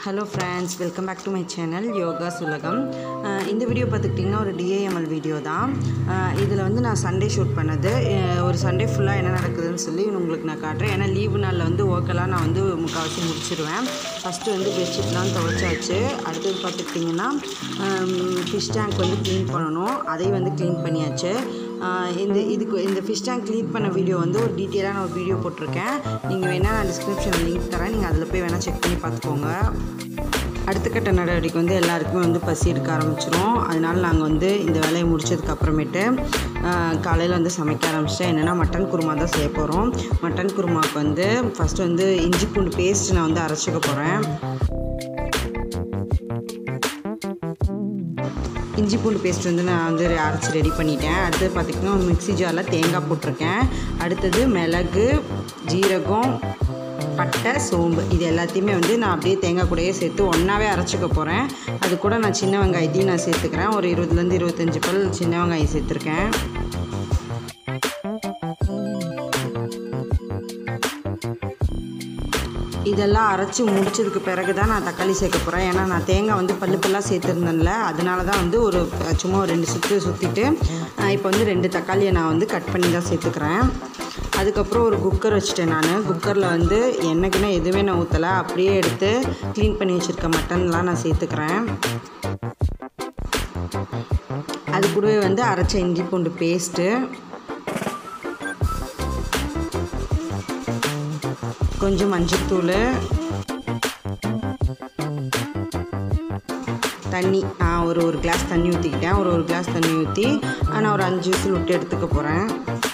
hello friends welcome back to my channel யோகா சுலகம் அஹ் இந்த வீடியோ பார்த்துக்கிட்டிங்கன்னா ஒரு டிஏஎம்எல் வீடியோ தான் இதில் வந்து நான் சண்டே ஷூட் பண்ணது அஹ் ஒரு சண்டே ஃபுல்லாக என்ன நடக்குதுன்னு சொல்லி உங்களுக்கு நான் காட்டுறேன் ஏன்னா லீவு நாளில் வந்து ஒர்க்கெல்லாம் நான் வந்து முக்கால்வாசி முடிச்சிடுவேன் ஃபஸ்ட்டு வந்து பெட்ஷீட்லாம் துவைச்சாச்சு அடுத்தது பார்த்துக்கிட்டிங்கன்னா ஃபிஷ் டேங்க் வந்து க்ளீன் பண்ணணும் அதையும் வந்து க்ளீன் பண்ணியாச்சு ஆஹ் இந்த இதுக்கு இந்த ஃபிஷ் டேங்க் க்ளீன் பண்ண வீடியோ வந்து ஒரு டீட்டெயிலாக நான் ஒரு வீடியோ போட்டிருக்கேன் நீங்கள் வேணால் நான் டிஸ்கிரிப்ஷனில் லிங்க் தரேன் நீங்கள் அதில் போய் வேணால் செக் பண்ணி பார்த்துக்கோங்க அடுத்த கட்ட நடவடிக்கை வந்து எல்லாருக்குமே வந்து பசி எடுக்க ஆரம்பிச்சிரும் அதனால நாங்கள் வந்து இந்த வேலையை முடிச்சதுக்கு அப்புறமேட்டு காலையில் வந்து சமைக்க ஆரம்பிச்சிட்டேன் என்னென்னா மட்டன் குருமா தான் செய்ய போகிறோம் மட்டன் குருமாவுக்கு வந்து ஃபஸ்ட்டு வந்து இஞ்சி பூண்டு பேஸ்ட் நான் வந்து அரைச்சிக்க போகிறேன் இஞ்சி பூண்டு பேஸ்ட் வந்து நான் வந்து அரைச்சி ரெடி பண்ணிட்டேன் அடுத்தது பார்த்திங்கன்னா ஒரு மிக்ஸி ஜாரில் தேங்காய் போட்டிருக்கேன் அடுத்தது மிளகு ஜீரகம் பட்டை சோம்பு இது எல்லாத்தையுமே வந்து நான் அப்படியே தேங்காய் கூடயே சேர்த்து ஒன்றாவே அரைச்சிக்க போகிறேன் அது கூட நான் சின்ன வெங்காயத்தையும் நான் சேர்த்துக்கிறேன் ஒரு இருபதுலேருந்து இருபத்தஞ்சி பல் சின்ன வெங்காயம் சேர்த்துருக்கேன் இதெல்லாம் அரைச்சி முடிச்சதுக்கு பிறகு தான் நான் தக்காளி சேர்க்க போகிறேன் ஏன்னா நான் தேங்காய் வந்து பல்லு பல்லாக சேர்த்துருந்தேன்ல அதனால தான் வந்து ஒரு அஹ், சும்மா ஒரு ரெண்டு சுற்று சுற்றிட்டு இப்போ வந்து ரெண்டு தக்காளியை நான் வந்து கட் பண்ணி தான் சேர்த்துக்கிறேன் அதுக்கப்புறம் ஒரு குக்கர் வச்சுட்டேன் நான் குக்கரில் வந்து என்னைக்குன்னா எதுவுமே நான் ஊற்றலை அப்படியே எடுத்து க்ளீன் பண்ணி வச்சுருக்க மட்டன்லாம் நான் சேர்த்துக்கிறேன் அது கூடவே வந்து அரைச்ச இஞ்சி பூண்டு பேஸ்ட்டு கொஞ்சம் மஞ்சத்தூள் தண்ணி நான் ஒரு ஒரு கிளாஸ் தண்ணி ஊற்றிக்கிட்டேன் ஒரு ஒரு கிளாஸ் தண்ணி ஊற்றி நான் ஒரு அஞ்சு விசில் விட்டு எடுத்துக்க போகிறேன்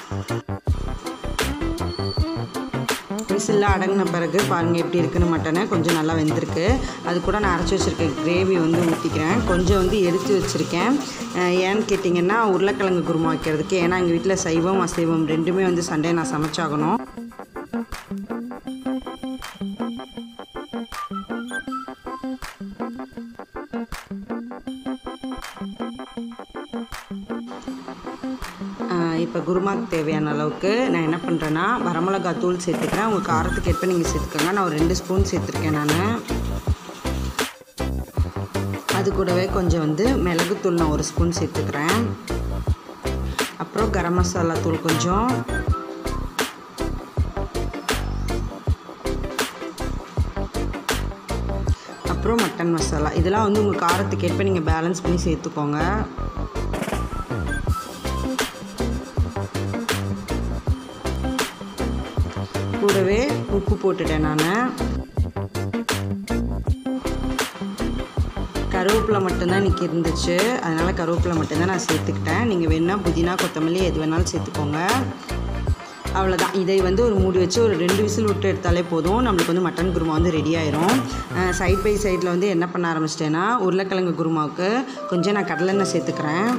விசிலில் அடங்கின பிறகு பாருங்கள் எப்படி இருக்குன்னு மட்டனை கொஞ்சம் நல்லா வெந்திருக்கு அது கூட நான் அரைச்சி வச்சுருக்க கிரேவி வந்து ஊற்றிக்கிறேன் கொஞ்சம் வந்து எடுத்து வச்சுருக்கேன் அஹ் ஏன்னு கேட்டிங்கன்னா உருளைக்கிழங்கு குருமா வைக்கிறதுக்கு ஏன்னா எங்கள் வீட்டில் சைவம் அசைவம் ரெண்டுமே வந்து சண்டே நான் சமைச்சாகணும் இப்போ குருமாக்கு தேவையான அளவுக்கு நான் என்ன பண்ணுறேன்னா வரமிளகா தூள் சேர்த்துக்கிறேன் உங்கள் காரத்துக்கு ஏற்ப நீங்கள் சேர்த்துக்கோங்க நான் ஒரு ரெண்டு ஸ்பூன் சேர்த்துருக்கேன் நான் அது கூடவே கொஞ்சம் வந்து மிளகுத்தூள் நான் ஒரு ஸ்பூன் சேர்த்துக்கிறேன் அப்புறம் கரம் மசாலா தூள் கொஞ்சம் அப்புறம் மட்டன் மசாலா இதெல்லாம் வந்து உங்கள் காரத்துக்கு ஏற்ப நீங்கள் பேலன்ஸ் பண்ணி சேர்த்துக்கோங்க கூடவே உப்பு போட்டுட்டேன் நான் கருவேப்பிலை மட்டும்தான் இன்றைக்கி இருந்துச்சு அதனால் கருவேப்பிலை மட்டும்தான் நான் சேர்த்துக்கிட்டேன் நீங்கள் வேணால் புதினா கொத்தமல்லி எது வேணாலும் சேர்த்துக்கோங்க அவ்வளோதான் இதை வந்து ஒரு மூடி வச்சு ஒரு ரெண்டு விசில் விட்டு எடுத்தாலே போதும் நம்மளுக்கு வந்து மட்டன் குருமா வந்து ரெடி ஆயிரும் சைட் பை சைடில் வந்து என்ன பண்ண ஆரம்பிச்சிட்டேன்னா உருளைக்கிழங்கு குருமாவுக்கு கொஞ்சம் நான் கடலெண்ணெய் சேர்த்துக்கிறேன்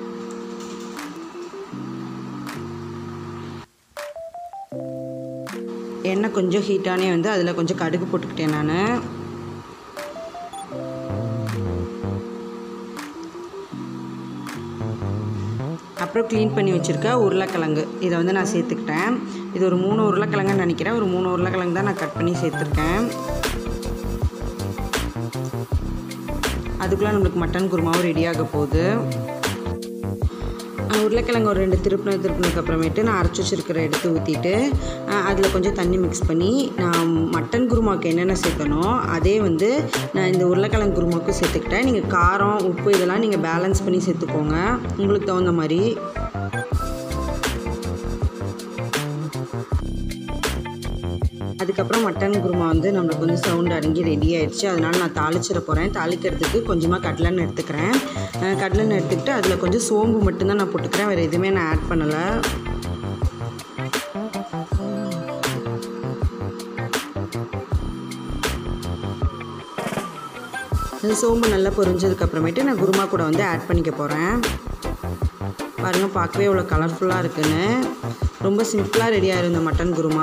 எண்ணெய் கொஞ்சம் ஹீட்டானே வந்து அதில் கொஞ்சம் கடுகு போட்டுக்கிட்டேன் நான் அப்புறம் க்ளீன் பண்ணி வச்சுருக்க உருளைக்கிழங்கு இதை வந்து நான் சேர்த்துக்கிட்டேன் இது ஒரு மூணு உருளைக்கிழங்குன்னு நினைக்கிறேன் ஒரு மூணு உருளைக்கிழங்கு தான் நான் கட் பண்ணி சேர்த்துருக்கேன் அதுக்குள்ளே நம்மளுக்கு மட்டன் குருமாவும் ரெடியாக போகுது உருளைக்கிழங்கு ஒரு ரெண்டு திருப்பின திருப்பினதுக்கு அப்புறமேட்டு நான் அரைச்சி வச்சுருக்கிற எடுத்து ஊற்றிட்டு அதில் கொஞ்சம் தண்ணி மிக்ஸ் பண்ணி நான் மட்டன் குருமாவுக்கு என்னென்ன சேர்க்கணும் அதே வந்து நான் இந்த உருளைக்கிழங்கு குருமாவுக்கும் சேர்த்துக்கிட்டேன் நீங்கள் காரம் உப்பு இதெல்லாம் நீங்கள் பேலன்ஸ் பண்ணி சேர்த்துக்கோங்க உங்களுக்கு தகுந்த மாதிரி அதுக்கப்புறம் மட்டன் குருமா வந்து நம்மளுக்கு வந்து சவுண்ட் அடங்கி ரெடி ஆயிடுச்சு அதனால நான் தாளிச்சிட போகிறேன் தாளிக்கிறதுக்கு கொஞ்சமாக கடலெண்ணெய் எடுத்துக்கிறேன் அஹ் கடலெண்ணெய் எடுத்துக்கிட்டு அதில் கொஞ்சம் சோம்பு மட்டும்தான் நான் போட்டுக்கிறேன் வேறு எதுவுமே நான் ஆட் பண்ணலை இந்த சோம்பு நல்லா பொரிஞ்சதுக்கு அப்புறமேட்டு நான் குருமா கூட வந்து ஆட் பண்ணிக்க போகிறேன் பாருங்கள் பார்க்கவே இவ்வளோ கலர்ஃபுல்லாக இருக்குன்னு ரொம்ப சிம்பிளாக ரெடி ஆயிரும் இந்த மட்டன் குருமா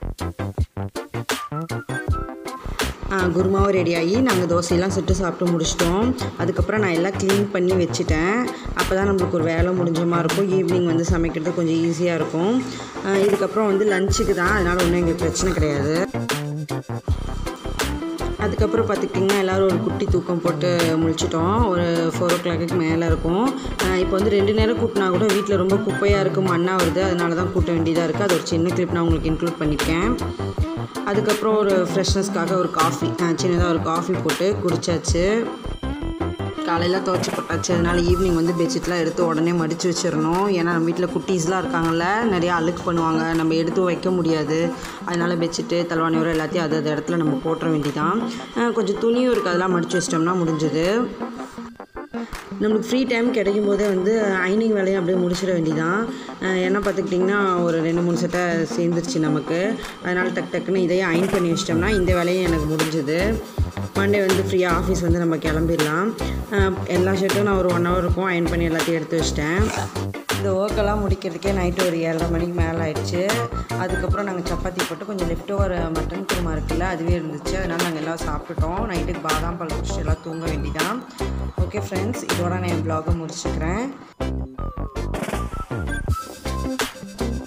ஆ, குருமாவும் ரெடி ஆகி நாங்கள் தோசையெல்லாம் சுட்டு சாப்பிட்டு முடிச்சிட்டோம் அதுக்கப்புறம் நான் எல்லாம் க்ளீன் பண்ணி வச்சுட்டேன் அப்போ தான் நம்மளுக்கு ஒரு வேலை முடிஞ்ச மாதிரி இருக்கும் ஈவினிங் வந்து சமைக்கிறது கொஞ்சம் ஈஸியாக இருக்கும் ஆ, இதுக்கப்புறம் வந்து லஞ்சுக்கு தான் அதனால் ஒன்றும் எங்களுக்கு பிரச்சனை கிடையாது அதுக்கப்புறம் பார்த்துக்கிட்டிங்கன்னா எல்லோரும் ஒரு குட்டி தூக்கம் போட்டு முழிச்சிட்டோம் ஒரு ஃபோர் ஓ கிளாக்கு மேலே இருக்கும் அஹ் இப்போ வந்து ரெண்டு நேரம் கூட்டினா கூட வீட்டில் ரொம்ப குப்பையாக இருக்குது மண்ணாக வருது அதனால தான் கூட்ட வேண்டியதாக இருக்குது அது ஒரு சின்ன கிளிப் நான் உங்களுக்கு இன்க்ளூட் பண்ணியிருக்கேன் அதுக்கப்புறம் ஒரு ஃப்ரெஷ்னஸ்க்காக ஒரு காஃபி சின்னதாக ஒரு காஃபி போட்டு குடிச்சாச்சு காலையில் துவைச்சி போட்டாச்சு அதனால் ஈவினிங் வந்து பெட்ஷீட்லாம் எடுத்து உடனே மடித்து வச்சிடணும் ஏன்னா நம்ம வீட்டில் குட்டீஸ்லாம் இருக்காங்கல்ல நிறையா அழுக்கு பண்ணுவாங்க நம்ம எடுத்து வைக்க முடியாது அதனால் பெட்ஷீட்டு தலவாணி உரம் எல்லாத்தையும் அது அது இடத்துல நம்ம போட்டுற வேண்டியதான் அஹ் கொஞ்சம் துணியும் இருக்குது அதெல்லாம் மடித்து வச்சிட்டோம்னா முடிஞ்சது நம்மளுக்கு ஃப்ரீ டைம் கிடைக்கும் போதே வந்து ஐனிங் வேலையும் அப்படியே முடிச்சிட வேண்டியதான் அஹ் என்ன பார்த்துக்கிட்டிங்கன்னா ஒரு ரெண்டு மூணு சட்டை சேர்ந்துருச்சு நமக்கு அதனால் டக் டக்குன்னு இதையே அயன் பண்ணி வச்சிட்டோம்னா இந்த வேலையும் எனக்கு முடிஞ்சுது மண்டே வந்து ஃப்ரீயாக ஆஃபீஸ் வந்து நம்ம கிளம்பிடலாம் அஹ் எல்லா ஷர்ட்டும் நான் ஒரு ஒன் ஹவர் இருக்கும் அயன் பண்ணி எல்லாத்தையும் எடுத்து வச்சிட்டேன் இந்த ஒர்க்கெல்லாம் முடிக்கிறதுக்கே நைட்டு ஒரு ஏழரை மணிக்கு மேலே ஆயிடுச்சு அதுக்கப்புறம் நாங்கள் சப்பாத்தி போட்டு கொஞ்சம் லெஃப்ட் ஓவர் மட்டன் குருமா இருக்குல்ல அதுவே இருந்துச்சு அதனால் நாங்கள் எல்லாம் சாப்பிட்டுட்டோம் நைட்டுக்கு பாதாம் பால் குடிச்சிட்டு எல்லாம் தூங்க வேண்டியதான் ஓகே ஃப்ரெண்ட்ஸ் இதோட நான் என் ப்ளாகை முடிச்சுக்கிறேன்